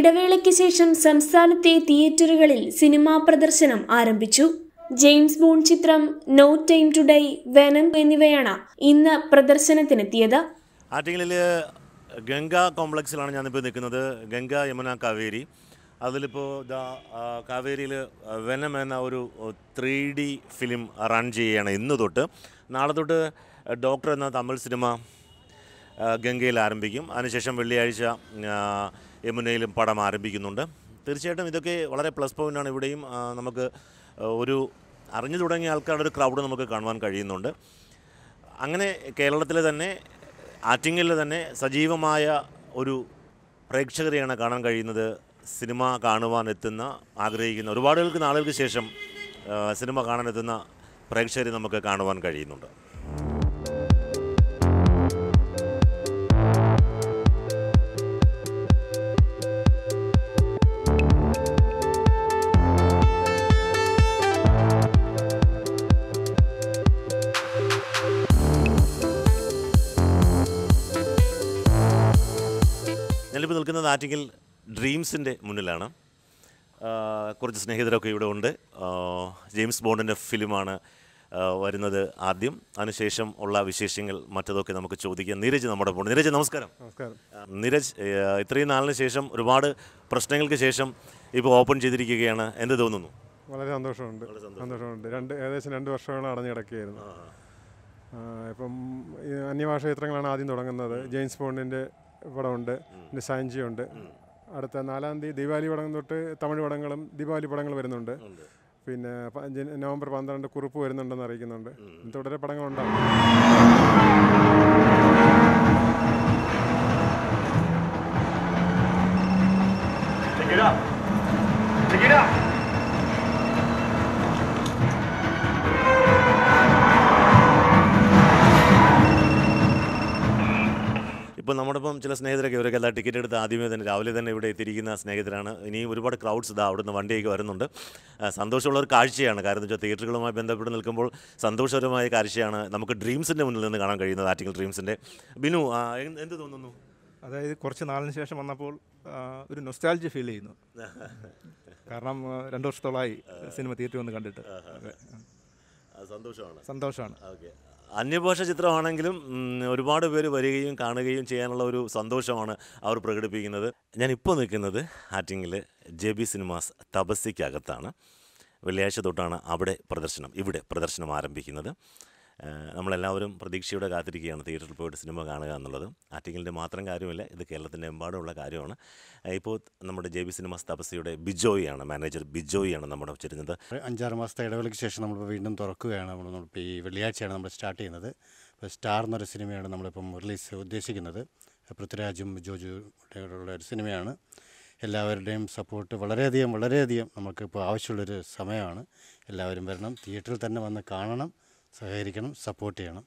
ഇടവേളയ്ക്ക് ശേഷം സംസ്ഥാനത്തെ തിയേറ്ററുകളിൽ സിനിമാ പ്രദർശനം ആരംഭിച്ചു ജെയിംസ് ബോണ്ട് ചിത്രം No Time to Die Venom എന്നിവയാണ് ഇന്ന് പ്രദർശനത്തിനെത്തിയത് ആറ്റിങ്ങലിൽ ഗംഗ കോംപ്ലക്സിലാണ് ഞാനിപ്പോൾ നിൽക്കുന്നത് ഗംഗ യമുന കാവേരി അതിലിപ്പോൾ ദാ കാവേരിയിൽ വെനം എന്ന ഒരു ത്രീ ഡി ഫിലിം റൺ ചെയ്യുകയാണ് ഇന്ന് തൊട്ട് നാളെ തൊട്ട് ഡോക്ടർ എന്ന തമിഴ് സിനിമ ആ, ഗംഗയിൽ ആരംഭിക്കും അതിനുശേഷം വെള്ളിയാഴ്ച ആ, യമുനയിലും പടം ആരംഭിക്കുന്നുണ്ട് തീർച്ചയായിട്ടും ഇതൊക്കെ വളരെ പ്ലസ് പോയിൻ്റാണ് ഇവിടെയും ആ, നമുക്ക് ഒരു അറിഞ്ഞു തുടങ്ങിയ ആൾക്കാരുടെ ഒരു ക്രൗഡ് നമുക്ക് കാണുവാൻ കഴിയുന്നുണ്ട് അങ്ങനെ കേരളത്തിലെ തന്നെ ആറ്റിങ്ങലിൽ തന്നെ സജീവമായ ഒരു പ്രേക്ഷകരെയാണ് കാണാൻ കഴിയുന്നത് സിനിമ കാണുവാൻ എത്തുന്ന ആഗ്രഹിക്കുന്ന ഒരുപാടുകൾക്ക് നാളുകൾക്ക് ശേഷം ആ, സിനിമ കാണാനെത്തുന്ന പ്രേക്ഷകരെ നമുക്ക് കാണുവാൻ കഴിയുന്നുണ്ട് ഞാനിപ്പോൾ നിൽക്കുന്നത് ആറ്റിങ്ങൽ ഡ്രീംസിൻ്റെ മുന്നിലാണ് ആ, കുറച്ച് സ്നേഹിതരൊക്കെ ഇവിടെ ഉണ്ട് ആ, ജെയിംസ് ബോണ്ടിൻ്റെ ഫിലിമാണ് ആ, വരുന്നത് ആദ്യം അതിനുശേഷം ഉള്ള വിശേഷങ്ങൾ മറ്റതൊക്കെ നമുക്ക് ചോദിക്കാം നീരജ് നമ്മുടെ പോണ്ട് നീരജ് നമസ്കാരം നമസ്കാരം ആ, നീരജ് ഏ, ഇത്രയും നാളിന് ശേഷം ഒരുപാട് പ്രശ്നങ്ങൾക്ക് ശേഷം ഇപ്പോൾ ഓപ്പൺ ചെയ്തിരിക്കുകയാണ് എന്ത് തോന്നുന്നു വളരെ സന്തോഷമുണ്ട് സന്തോഷമുണ്ട് രണ്ട് ഏകദേശം രണ്ട് വർഷങ്ങൾ അടഞ്ഞു കിടക്കുകയായിരുന്നു ആ, ഇപ്പം ഈ അന്യഭാഷ ചിത്രങ്ങളാണ് ആദ്യം തുടങ്ങുന്നത് ജെയിംസ് ബോണ്ടിൻ്റെ പടമുണ്ട് പിന്നെ സാഞ്ചി ഉണ്ട് അടുത്ത നാലാം തീയതി ദീപാവലി പടം തൊട്ട് തമിഴ് പടങ്ങളും ദീപാവലി പടങ്ങൾ വരുന്നുണ്ട് പിന്നെ പ- ജന- നവംബർ പന്ത്രണ്ട് കുറിപ്പ് വരുന്നുണ്ടെന്ന് അറിയിക്കുന്നുണ്ട് തുടരെ പടങ്ങളുണ്ടാകും ഇപ്പോൾ നമ്മുടെ ഇപ്പം ചില സ്നേഹിതരൊക്കെ ഇവരൊക്കെ എല്ലാ ടിക്കറ്റ് എടുത്ത് ആദ്യമേ തന്നെ രാവിലെ തന്നെ ഇവിടെ എത്തിയിരിക്കുന്ന സ്നേഹിതരാണ് ഇനിയും ഒരുപാട് ക്രൗഡ്സ് ഇതാ അവിടുന്ന് വണ്ടിയൊക്കെ വരുന്നുണ്ട് ആ, സന്തോഷമുള്ള ഒരു കാഴ്ചയാണ് കാരണം എന്ന് വെച്ചാൽ തിയേറ്ററുകളുമായി ബന്ധപ്പെട്ട് നിൽക്കുമ്പോൾ സന്തോഷകരമായ കാഴ്ചയാണ് നമുക്ക് ഡ്രീംസിൻ്റെ മുന്നിൽ നിന്ന് കാണാൻ കഴിയുന്നത് ആറ്റിങ്ങൽ ഡ്രീംസിൻ്റെ ബിനു ആ, എന്ത് എന്ത് തോന്നുന്നു അതായത് കുറച്ച് നാളിന് ശേഷം വന്നപ്പോൾ ആ, ഒരു നൊസ്റ്റാൾജി ഫീൽ ചെയ്യുന്നു കാരണം ആ, രണ്ട് വർഷത്തോളമായി സിനിമ തിയേറ്ററിൽ വന്ന് കണ്ടിട്ട് അതെ. സന്തോഷമാണ് സന്തോഷമാണ് ഓക്കെ അന്യഭാഷ ചിത്രമാണെങ്കിലും ഉം, ഒരുപാട് പേര് വരികയും കാണുകയും ചെയ്യാനുള്ള ഒരു സന്തോഷമാണ് അവർ പ്രകടിപ്പിക്കുന്നത് ഞാനിപ്പോൾ നിൽക്കുന്നത് ആറ്റിങ്ങിൽ ജെ ബി സിനിമാസ് തപസ്സിക്കകത്താണ് വെള്ളിയാഴ്ച തൊട്ടാണ് അവിടെ പ്രദർശനം ഇവിടെ പ്രദർശനം ആരംഭിക്കുന്നത് ഏഹ്, നമ്മളെല്ലാവരും പ്രതീക്ഷയോടെ കാത്തിരിക്കുകയാണ് തിയേറ്ററിൽ പോയിട്ട് സിനിമ കാണുക എന്നുള്ളത് ആറ്റിങ്ങലിൻ്റെ മാത്രം കാര്യമല്ല ഇത് കേരളത്തിൻ്റെ എമ്പാടുമുള്ള കാര്യമാണ് ഏഹ്, ഇപ്പോൾ നമ്മുടെ ജെ ബി സിനിമാസ് തപസ്സിയുടെ ബിജോയിയാണ് മാനേജർ ബിജോയിയാണ് നമ്മുടെ ചേരുന്നത് അഞ്ചാറ് മാസത്തെ ഇടവേളയ്ക്ക് ശേഷം നമ്മളിപ്പോൾ വീണ്ടും തുറക്കുകയാണ് നമ്മൾ നമ്മളിപ്പോൾ ഈ വെള്ളിയാഴ്ചയാണ് നമ്മൾ സ്റ്റാർട്ട് ചെയ്യുന്നത് ഇപ്പോൾ സ്റ്റാർ എന്നൊരു സിനിമയാണ് നമ്മളിപ്പം റിലീസ് ഉദ്ദേശിക്കുന്നത് പൃഥ്വിരാജും ജോജുള്ള ഒരു സിനിമയാണ് എല്ലാവരുടെയും സപ്പോർട്ട് വളരെയധികം വളരെയധികം നമുക്കിപ്പോൾ ആവശ്യമുള്ളൊരു സമയമാണ് എല്ലാവരും വരണം തിയേറ്ററിൽ തന്നെ വന്ന് കാണണം സഹകരിക്കണം സപ്പോർട്ട് ചെയ്യണം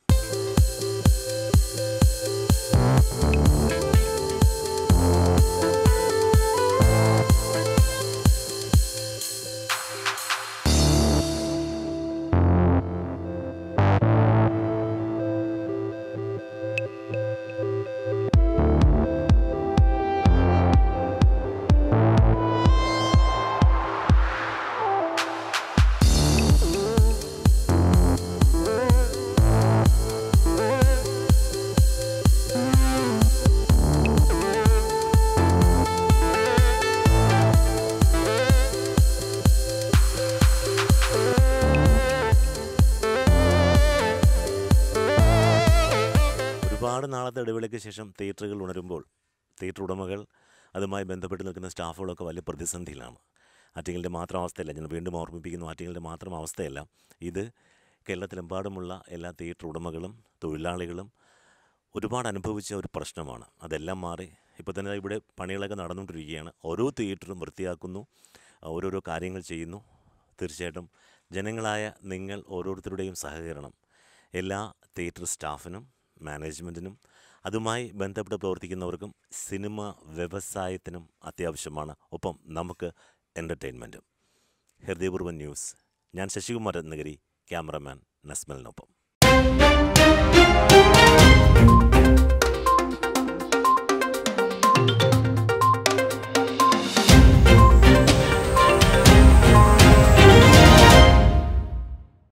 ഒരുപാട് നാളത്തെ ഇടവേളയ്ക്ക് ശേഷം തിയേറ്ററുകൾ ഉണരുമ്പോൾ തിയേറ്റർ ഉടമകൾ അതുമായി ബന്ധപ്പെട്ട് നിൽക്കുന്ന സ്റ്റാഫുകളൊക്കെ വലിയ പ്രതിസന്ധിയിലാണ് ആറ്റിങ്ങലിൻ്റെ മാത്രം അവസ്ഥയല്ല ഞാൻ വീണ്ടും ഓർമ്മിപ്പിക്കുന്നു ആറ്റിങ്ങലിൻ്റെ മാത്രം അവസ്ഥയല്ല ഇത് കേരളത്തിലെമ്പാടുമുള്ള എല്ലാ തിയേറ്റർ ഉടമകളും തൊഴിലാളികളും ഒരുപാട് അനുഭവിച്ച ഒരു പ്രശ്നമാണ് അതെല്ലാം മാറി ഇപ്പോൾ തന്നെ ഇവിടെ പണികളൊക്കെ നടന്നുകൊണ്ടിരിക്കുകയാണ് ഓരോ തിയേറ്ററും വൃത്തിയാക്കുന്നു ഓരോരോ കാര്യങ്ങൾ ചെയ്യുന്നു തീർച്ചയായിട്ടും ജനങ്ങളായ നിങ്ങൾ ഓരോരുത്തരുടെയും സഹകരണം എല്ലാ തിയേറ്റർ സ്റ്റാഫിനും മാനേജ്മെൻറ്റിനും അതുമായി ബന്ധപ്പെട്ട് പ്രവർത്തിക്കുന്നവർക്കും സിനിമ വ്യവസായത്തിനും അത്യാവശ്യമാണ് ഒപ്പം നമുക്ക് എൻ്റർടൈൻമെൻറ്റും ഹൃദയപൂർവ്വം ന്യൂസ് ഞാൻ ശശികുമാർ നഗരി ക്യാമറമാൻ നസ്മലിനൊപ്പം